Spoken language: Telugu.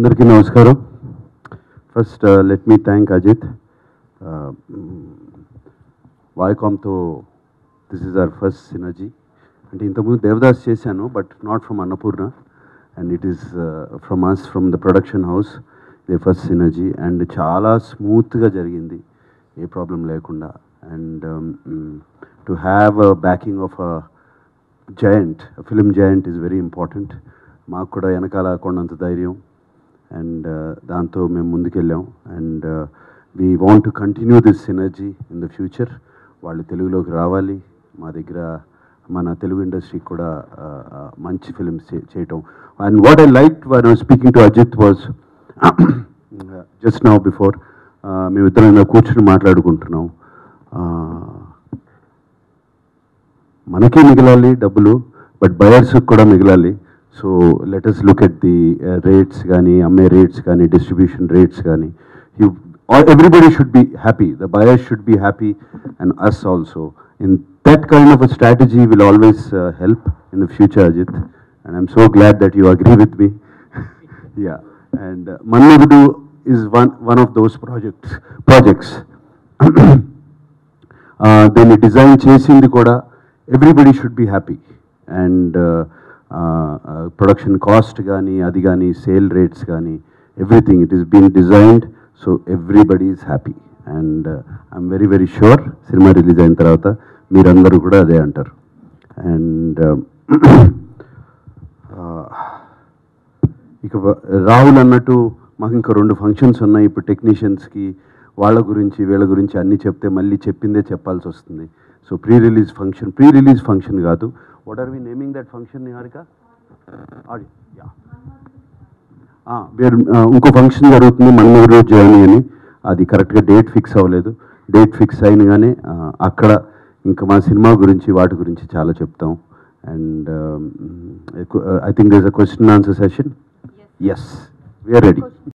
అందరికీ నమస్కారం first let me thank Ajith వాయికామ్తో this is our first synergy అంటే ఇంతకుముందు దేవదాస్ చేశాను but not from Annapurna and it is from us from the production house ఇది ఫస్ట్ సినర్జీ అండ్ చాలా స్మూత్గా జరిగింది ఏ ప్రాబ్లం లేకుండా and to have a backing of a giant film giant is very important మాకు కూడా వెనకాల కొండంత ధైర్యం అండ్ దాంతో మేము ముందుకెళ్ళాం and we want to continue this energy in the future వాళ్ళు తెలుగులోకి రావాలి మా దగ్గర మన తెలుగు ఇండస్ట్రీకి కూడా uh, uh, మంచి ఫిలిమ్స్ చేయటం and what I like were speaking to Ajith was just now before మేమిద్దరం ఇలా కూర్చుని మాట్లాడుకుంటున్నాం Uh, మనకే మిగలాలి డబ్బులు బట్ బయర్స్కి కూడా మిగలాలి so let's look at the rates కానీ అమ్మే రేట్స్ కానీ డిస్ట్రిబ్యూషన్ రేట్స్ కానీ you everybody should be happy the buyers should be happy and us also in that kind of a strategy will always help in the future Ajith and I'm so glad that you agree with me yeah and Manmadhudu is one one of those projects projects దీన్ని డిజైన్ చేసింది కూడా everybody should be happy and production cost కానీ అది కానీ సేల్ రేట్స్ కానీ everything it is been designed so everybody is happy and I'm very very sure cinema release అయిన తర్వాత మీరందరూ కూడా అదే అంటారు అండ్ ఇక వ- రాహుల్ అన్నట్టు మాకు ఇంకా రెండు ఫంక్షన్స్ ఉన్నాయి ఇప్పుడు టెక్నీషియన్స్కి వాళ్ళ గురించి వీళ్ళ గురించి అన్నీ చెప్తే మళ్ళీ చెప్పిందే చెప్పాల్సి వస్తుంది so pre release function pre release function కాదు what are we naming that function Niharika ఆడి యా వేరు ఇంకో ఫంక్షన్ జరుగుతుంది మన్మూరు జర్నీ అని అది కరెక్ట్గా డేట్ ఫిక్స్ అవ్వలేదు డేట్ ఫిక్స్ అయిన కానీ అక్కడ ఇంకా మా సినిమా గురించి వాటి గురించి చాలా చెప్తాం and I think there a question answer session as we're ready